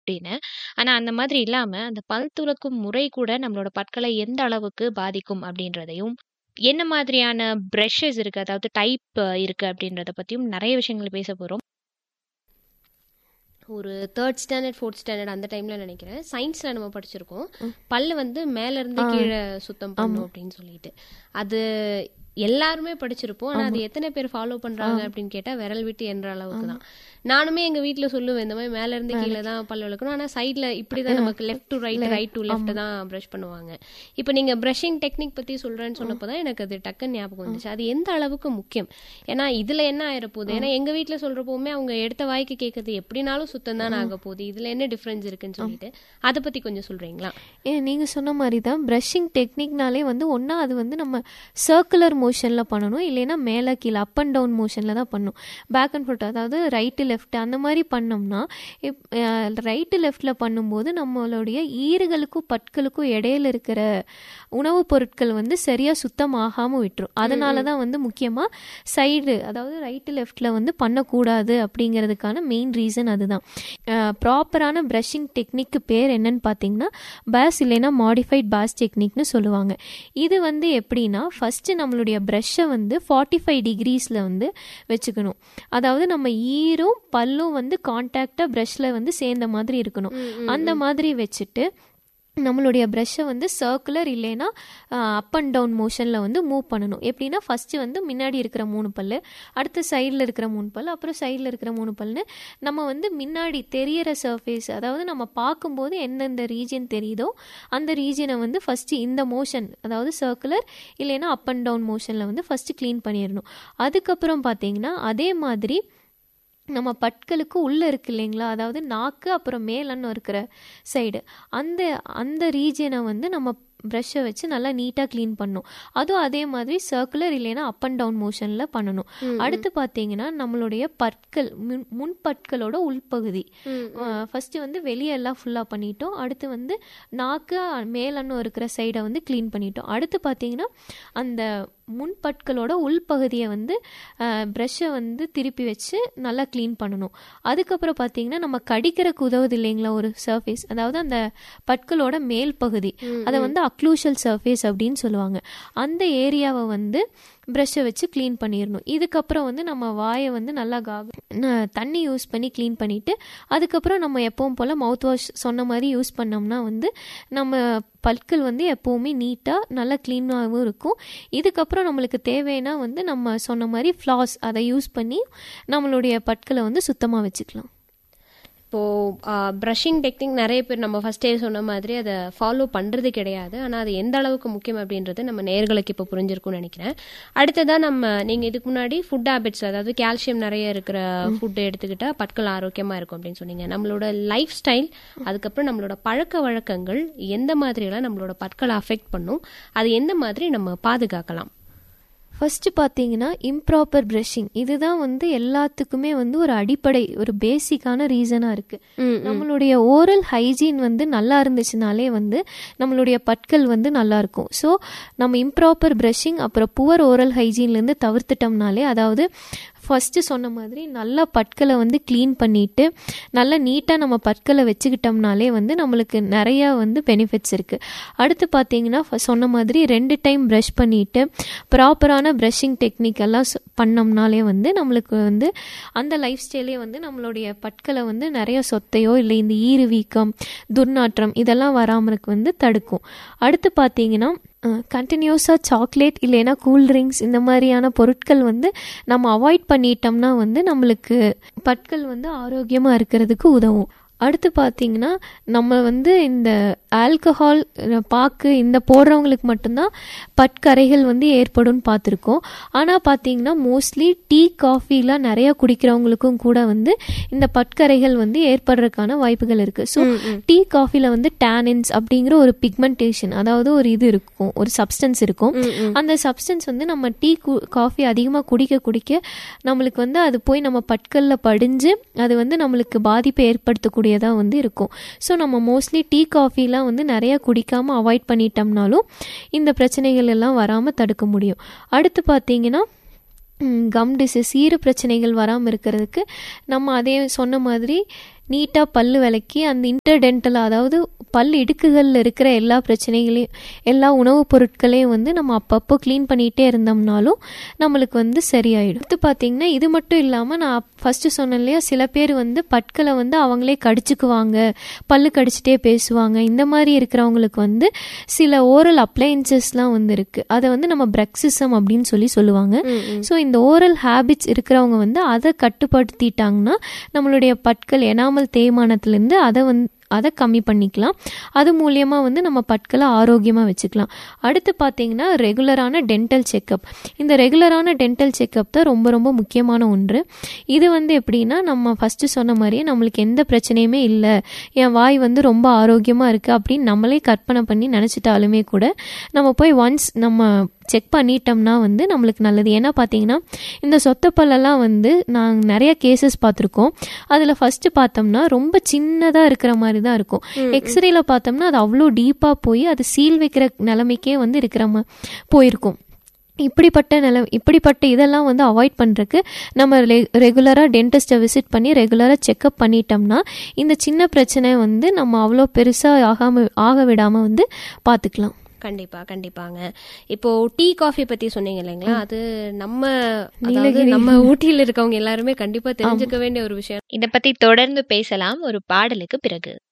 அப்படின்னு. ஆனா அந்த மாதிரி இல்லாம, அந்த பல் துலக்கும் முறை கூட நம்மளோட பற்களை எந்த அளவுக்கு பாதிக்கும் அப்படின்றதையும், என்ன மாதிரியான பிரஷஸ் இருக்கு, அதாவது டைப் இருக்கு அப்படின்றத பத்தியும் நெறைய விஷயங்கள் பேச போறோம். ஒரு 3 ஸ்டாண்டர்ட், 4த் ஸ்டாண்டர்ட் அந்த டைம்ல நெனைக்கிறேன். சயின்ஸ்ல நம்ம படிச்சிருக்கோம். ம். பல்லு வந்து மேல இருந்து ஆ. கீழ சுத்தம் ஆமா. பண்ணும் அப்படின்னு சொல்லிட்டு. அது எல்லாருமே படிச்சிருப்போம். ஆனா அது ஆமா. எத்தனை பேர் ஃபாலோ பண்றாங்க ஆ. அப்படின்னு கேட்டா விரல் விட்டு எண்ற அளவுக்கு ஆமா. தான். நானுமே எங்க வீட்ல சொல்லுவேன் இந்த மாதிரி மேல இருந்து கீழ தான் பல் விளக்கணும். ஆனா சைடுல இப்படிதான் நமக்கு left to right, Left, right to left ஆமா. தான் பிரஷ் பண்ணுவாங்க. இப்போ நீங்க பிரஷிங் டெக்னிக் பத்தி சொல்றேன்னு சொன்னப்போ தான் எனக்கு அது டக்குன்னு ஞாபகம் வந்துச்சு. அது எந்த அளவுக்கு முக்கியம்? ஏன்னா இதுல என்ன ஆயிரப்போகுது? ஏன்னா எங்க வீட்ல சொல்றப்பவுமே அவங்க எடுத்த வாய்க்கு கேட்கறது எப்படினாலும் சுத்தம் தான் ஆக போகுது. இதுல என்ன டிஃபரன்ஸ் இருக்குன்னு சொல்லிட்டு அதை பத்தி கொஞ்சம் சொல்றீங்களா? ஏ நீங்க சொன்ன மாதிரி தான் பிரஷிங் டெக்னிக்னாலே வந்து ஒண்ணா அது வந்து நம்ம சர்க்குலர் மோஷன்ல பண்ணணும். இல்லைன்னா மேல கீழ அப் அண்ட் டவுன் மோஷன்ல தான் பண்ணணும். பேக் அண்ட் ஃபோர்த் அதாவது ரைட்டு லெஃப்ட் அந்த மாதிரி பண்ணோம்னா இப் ரைட்டு லெஃப்ட்ல பண்ணும்போது நம்மளுடைய ஈறுகளுக்கும் பற்களுக்கும் இடையில இருக்கிற உணவுப் பொருட்கள் வந்து சரியா சுத்தம் ஆகாம விட்டுரும். அதனால தான் வந்து முக்கியமா சைடு அதாவது ரைட்டு லெஃப்ட்ல வந்து பண்ணக்கூடாது அப்படிங்கிறதுக்கான மெயின் ரீசன் அதுதான். ப்ராப்பரான பிரஷிங் டெக்னிக்கு பேர் என்னன்னு பார்த்தீங்கன்னா பேஸ் இல்லைன்னா மாடிஃபைட் பேஸ் டெக்னிக்னு சொல்லுவாங்க. இது வந்து எப்படின்னா ஃபர்ஸ்ட் நம்மளுடைய ப்ரஷ்ஷை வந்து 45 டிகிரீஸ்ல வந்து வச்சுக்கணும். அதாவது நம்ம ஈரும் பல்லும் வந்து கான்டாக்டா ப்ரஷ்ல வந்து சேர்ந்த மாதிரி இருக்கணும். அந்த மாதிரி வச்சுட்டு நம்மளுடைய ப்ரஷ்ஷை வந்து சர்க்குலர் இல்லைன்னா அப் அண்ட் டவுன் மோஷனில் வந்து மூவ் பண்ணணும் எப்படின்னா ஃபஸ்ட்டு வந்து முன்னாடி இருக்கிற மூணு பல் அடுத்து சைடில் இருக்கிற மூணு பல் அப்புறம் சைடில் இருக்கிற மூணு பல்னு நம்ம வந்து முன்னாடி தெரியற சர்ஃபேஸ் அதாவது நம்ம பார்க்கும்போது எந்தெந்த ரீஜன் தெரியுதோ அந்த ரீஜனை வந்து ஃபஸ்ட்டு இந்த மோஷன் அதாவது சர்க்குலர் இல்லைன்னா அப் அண்ட் டவுன் மோஷனில் வந்து ஃபஸ்ட்டு க்ளீன் பண்ணிடணும் அதுக்கப்புறம் பார்த்தீங்கன்னா அதே மாதிரி நம்ம பற்களுக்கு உள்ளே இருக்கு இல்லைங்களா அதாவது நாக்கு அப்புறம் மேலன்னு இருக்கிற சைடு அந்த அந்த ரீஜனை வந்து நம்ம ப்ரஷ்ஷை வச்சு நல்லா நீட்டாக க்ளீன் பண்ணணும் அதுவும் அதே மாதிரி சர்க்குலர் இல்லைன்னா அப் அண்ட் டவுன் மோஷனில் பண்ணணும் அடுத்து பார்த்தீங்கன்னா நம்மளுடைய பற்கள் முன் முன் பற்களோட உள்பகுதி ஃபஸ்ட்டு வந்து வெளியே எல்லாம் ஃபுல்லாக பண்ணிட்டோம் அடுத்து வந்து நாக்கு மேலன்னு இருக்கிற சைடை வந்து க்ளீன் பண்ணிட்டோம் அடுத்து பார்த்தீங்கன்னா அந்த முன்பற்களோட உள்பகுதியை வந்து ப்ரஷ்ஷை வந்து திருப்பி வச்சு நல்லா க்ளீன் பண்ணணும் அதுக்கப்புறம் பார்த்தீங்கன்னா நம்ம கடிக்கிறக்கு உதவுது இல்லைங்களா ஒரு சர்ஃபேஸ் அதாவது அந்த பற்களோட மேல் பகுதி அதை வந்து அக்ளூஷல் சர்ஃபேஸ் அப்படின்னு சொல்லுவாங்க அந்த ஏரியாவை வந்து ப்ரஷ்ஷை வச்சு க்ளீன் பண்ணிடணும் இதுக்கப்புறம் வந்து நம்ம வாயை வந்து நல்லா காக ந- தண்ணி யூஸ் பண்ணி க்ளீன் பண்ணிவிட்டு அதுக்கப்புறம் நம்ம எப்பவும் போல் மவுத் வாஷ் சொன்ன மாதிரி யூஸ் பண்ணோம்னா வந்து நம்ம பற்கள் வந்து எப்போவுமே நீட்டாக நல்லா க்ளீனாகவும் இருக்கும் இதுக்கப்புறம் நம்மளுக்கு தேவைன்னா வந்து நம்ம சொன்ன மாதிரி ஃப்ளாஸ் அதை யூஸ் பண்ணி நம்மளுடைய பற்களை வந்து சுத்தமாக வச்சுக்கலாம் இப்போ ப்ரஷிங் டெக்னிக் நிறைய பேர் நம்ம ஃபர்ஸ்டே சொன்ன மாதிரி அதை ஃபாலோ பண்ணுறது கிடையாது ஆனால் அது எந்த அளவுக்கு முக்கியம் அப்படின்றது நம்ம நேர்களுக்கு இப்போ புரிஞ்சிருக்கும்னு நினைக்கிறேன் அடுத்ததாக நம்ம நீங்கள் இதுக்கு முன்னாடி ஃபுட் ஹேபிட்ஸ் அதாவது கால்சியம் நிறைய இருக்கிற ஃபுட் எடுத்துக்கிட்டா பற்கள் ஆரோக்கியமாக இருக்கும் அப்படின்னு சொன்னீங்க நம்மளோட லைஃப் ஸ்டைல் அதுக்கப்புறம் நம்மளோட பழக்க வழக்கங்கள் எந்த மாதிரியெல்லாம் நம்மளோட பற்களை அஃபெக்ட் பண்ணும் அது எந்த மாதிரி நம்ம பாதுகாக்கலாம் ஃபஸ்ட்டு பார்த்தீங்கன்னா இம்ப்ராப்பர் ப்ரஷிங் இதுதான் வந்து எல்லாத்துக்குமே வந்து ஒரு அடிப்படை ஒரு பேசிக்கான ரீசனாக இருக்குது நம்மளுடைய ஓரல் ஹைஜீன் வந்து நல்லா இருந்துச்சுனாலே வந்து நம்மளுடைய பற்கள் வந்து நல்லா இருக்கும் ஸோ நம்ம இம்ப்ராப்பர் ப்ரஷிங் அப்புறம் புவர் ஓரல் ஹைஜீன்லேருந்து தவிர்த்துட்டோம்னாலே அதாவது ஃபஸ்ட்டு சொன்ன மாதிரி நல்லா பற்களை வந்து க்ளீன் பண்ணிட்டு நல்லா நீட்டாக நம்ம பற்களை வச்சுக்கிட்டோம்னாலே வந்து நம்மளுக்கு நிறையா வந்து பெனிஃபிட்ஸ் இருக்குது அடுத்து பார்த்தீங்கன்னா ஃப- சொன்ன மாதிரி ரெண்டு டைம் ப்ரஷ் பண்ணிட்டு ப்ராப்பரான ப்ரஷிங் டெக்னிக் எல்லாம் சொ- பண்ணோம்னாலே வந்து நம்மளுக்கு வந்து அந்த லைஃப் ஸ்டைலே வந்து நம்மளுடைய பற்களை வந்து நிறைய சொத்தையோ இல்லை இந்த ஈறு வீக்கம் துர்நாற்றம் இதெல்லாம் வராமல் இருக்கு வந்து தடுக்கும் அடுத்து பார்த்தீங்கன்னா கண்டினியூஸாக சாக்லேட் இல்லைன்னா கூல் ட்ரிங்க்ஸ் இந்த மாதிரியான பொருட்கள் வந்து நம்ம அவாய்ட் பண்ணிட்டோம்னா வந்து நம்மளுக்கு பற்கள் வந்து ஆரோக்கியமாக இருக்கிறதுக்கு உதவும் அடுத்து பார்த்தீங்கன்னா நம்ம வந்து இந்த ஆல்கஹால் பாக்கு இந்த போடுறவங்களுக்கு மட்டும்தான் பற்கரைகள் வந்து ஏற்படும்னு பார்த்துருக்கோம் ஆனால் பார்த்தீங்கன்னா மோஸ்ட்லி டீ காஃபிலாம் நிறைய குடிக்கிறவங்களுக்கும் கூட வந்து இந்த பற்கரைகள் வந்து ஏற்படுறதுக்கான வாய்ப்புகள் இருக்குது ஸோ டீ காஃபியில் வந்து டேனின்ஸ் அப்படிங்கிற ஒரு பிக்மெண்டேஷன் அதாவது ஒரு இது இருக்கும் ஒரு சப்ஸ்டன்ஸ் இருக்கும் அந்த சப்ஸ்டன்ஸ் வந்து நம்ம டீ காஃபி அதிகமாக குடிக்க குடிக்க நம்மளுக்கு வந்து அது போய் நம்ம பற்களில் படிஞ்சு அது வந்து நம்மளுக்கு பாதிப்பை ஏற்படுத்தக்கூடியதாக வந்து இருக்கும் ஸோ நம்ம மோஸ்ட்லி டீ காஃபிலாம் வந்து நிறைய குடிக்காமல் அவாய்ட் பண்ணிட்டோம்னாலும் இந்த பிரச்சனைகள் எல்லாம் வராமல் தடுக்க முடியும் அடுத்து பார்த்தீங்கன்னா கம் டிசீஸ் ஈர பிரச்சனைகள் வராமல் இருக்கிறதுக்கு நம்ம அதே சொன்ன மாதிரி நீட்டாக பல்லு விளக்கி அந்த இன்டர்டென்டல் அதாவது பல் இடுக்குகளில் இருக்கிற எல்லா பிரச்சனைகளையும் எல்லா உணவுப் பொருட்களையும் வந்து நம்ம அப்பப்போ க்ளீன் பண்ணிகிட்டே இருந்தோம்னாலும் நம்மளுக்கு வந்து சரியாயிடும் அடுத்து பார்த்தீங்கன்னா இது மட்டும் இல்லாமல் நான் ஃபஸ்ட்டு சொன்னேன் இல்லையா சில பேர் வந்து பற்களை வந்து அவங்களே கடிச்சுக்குவாங்க பல்லு கடிச்சிட்டே பேசுவாங்க இந்த மாதிரி இருக்கிறவங்களுக்கு வந்து சில ஓரல் அப்ளையன்சஸ்லாம் வந்து இருக்குது அதை வந்து நம்ம பிரெக்சிசம் அப்படின்னு சொல்லி சொல்லுவாங்க ஸோ இந்த ஓரல் ஹேபிட்ஸ் இருக்கிறவங்க வந்து அதை கட்டுப்படுத்திட்டாங்கன்னா நம்மளுடைய பற்கள் எனாமல் தேய்மானத்துலேருந்து அதை வந்து அதை கம்மி பண்ணிக்கலாம் அது மூலியமாக வந்து நம்ம பற்களை ஆரோக்கியமாக வச்சுக்கலாம் அடுத்து பார்த்தீங்கன்னா ரெகுலரான டென்டல் செக்கப் இந்த ரெகுலரான டென்டல் செக்கப் தான் ரொம்ப ரொம்ப முக்கியமான ஒன்று இது வந்து எப்படின்னா நம்ம ஃபஸ்ட்டு சொன்ன மாதிரியே நம்மளுக்கு எந்த பிரச்சனையுமே இல்லை என் வாய் வந்து ரொம்ப ஆரோக்கியமாக இருக்குது அப்படின்னு நம்மளே கற்பனை பண்ணி நினச்சிட்டாலுமே கூட நம்ம போய் ஒன்ஸ் நம்ம செக் பண்ணிட்டோம்னா வந்து நம்மளுக்கு நல்லது ஏன்னா பார்த்தீங்கன்னா இந்த சொத்தப்பல்லெல்லாம் வந்து நாங்கள் நிறைய கேசஸ் பார்த்துருக்கோம் அதில் ஃபஸ்ட்டு பார்த்தோம்னா ரொம்ப சின்னதாக இருக்கிற மாதிரி தான் இருக்கும் எக்ஸ்ரேல பார்த்தோம்னா அது அவ்வளோ டீப்பாக போய் அது சீல் வைக்கிற நிலைமைக்கே வந்து இருக்கிற மா போயிருக்கும் இப்படிப்பட்ட நில இப்படிப்பட்ட இதெல்லாம் வந்து அவாய்ட் பண்ணுறதுக்கு நம்ம ரெ ரெகுலராக டென்டிஸ்ட்டை விசிட் பண்ணி ரெகுலராக செக்கப் பண்ணிட்டோம்னா இந்த சின்ன பிரச்சனை வந்து நம்ம அவ்வளோ பெருசாக ஆகாம ஆக விடாமல் வந்து பார்த்துக்கலாம் கண்டிப்பா கண்டிப்பாங்க இப்போ டீ காஃபி பத்தி சொன்னீங்க இல்லைங்களா அது நம்ம அதாவது நம்ம ஊட்டியில இருக்கவங்க எல்லாருமே கண்டிப்பா தெரிஞ்சுக்க வேண்டிய ஒரு விஷயம் இத பத்தி தொடர்ந்து பேசலாம் ஒரு பாடலுக்கு பிறகு